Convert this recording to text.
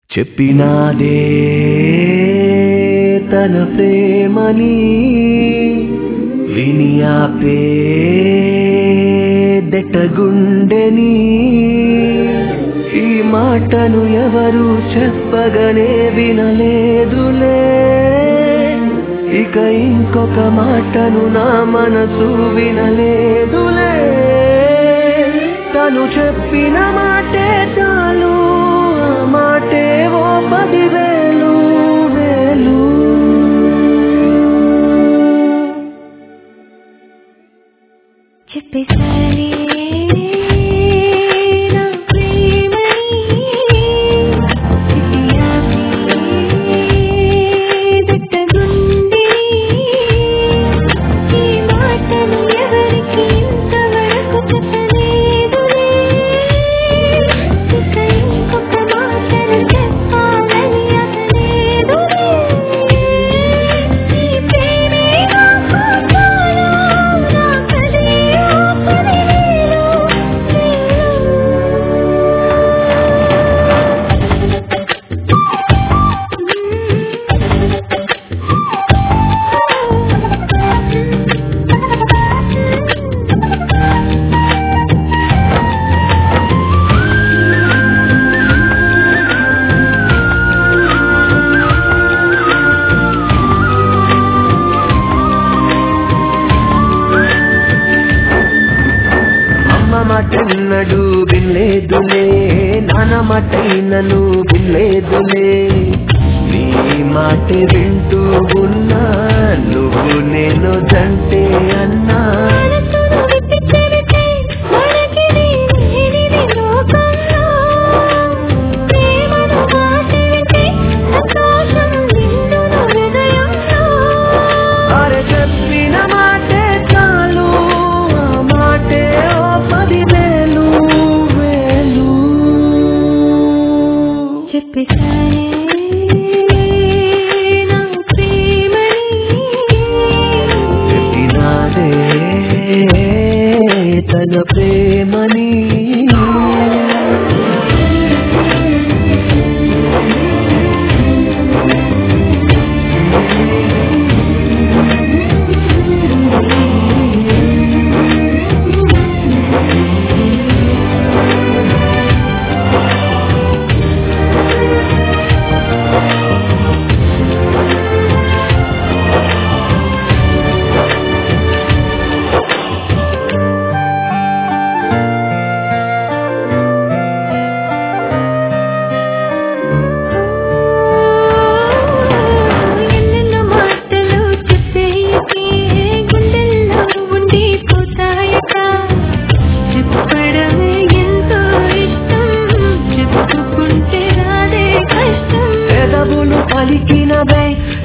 చెప్పినాదే తన ప్రేమని విని ఆపే దెట్టగుండెని ఈ మాటను ఎవరు చెప్పగనే వినలేదులే ఇక ఇంకొక మాటను నా మనసు వినలేదులే తను చెప్పిన మాటే చాలు ఆ మాటే ఓ పదివేలు వేలు చెప్పేసారి నా ప్రేమని చిట్టి ఆపి దట్టగుండెని ఈ మాటను ఎవరికి ఇంతవరకు చెప్పలేదులే ఇక ఇంకొక మాటను చెప్పాలని అనలేదులే ఈ ప్రేమే నాకు చాలు నాకదే ఓ పదివేలు అమ్మ మాటన్నడు వినలేదులే నాన్న మాటైనను వినలేదులే నీ మాట వింటూ ఉన్నా నువ్వు నేను జంటే అన్నా మనసును విప్పిచెరితే మనకి లేనిది లోకంలో ప్రేమను కాసిరితే సంతోషం నిండును హృదయంలో అరే చెప్పిన మాటే చాలు ఆ మాటే ఓ పదివేలు వేలు చెప్పేసారే నా ప్రేమని చెప్పినాదే తన ప్రేమని ఎన్నెన్నో మాటలు చెప్పేయకే గుండెల్లో ఉండిపోతాయట చెప్పడమే ఎంతో ఇష్టం చెప్పుకుంటే రాదే కష్టం పెదవులు పలికినవే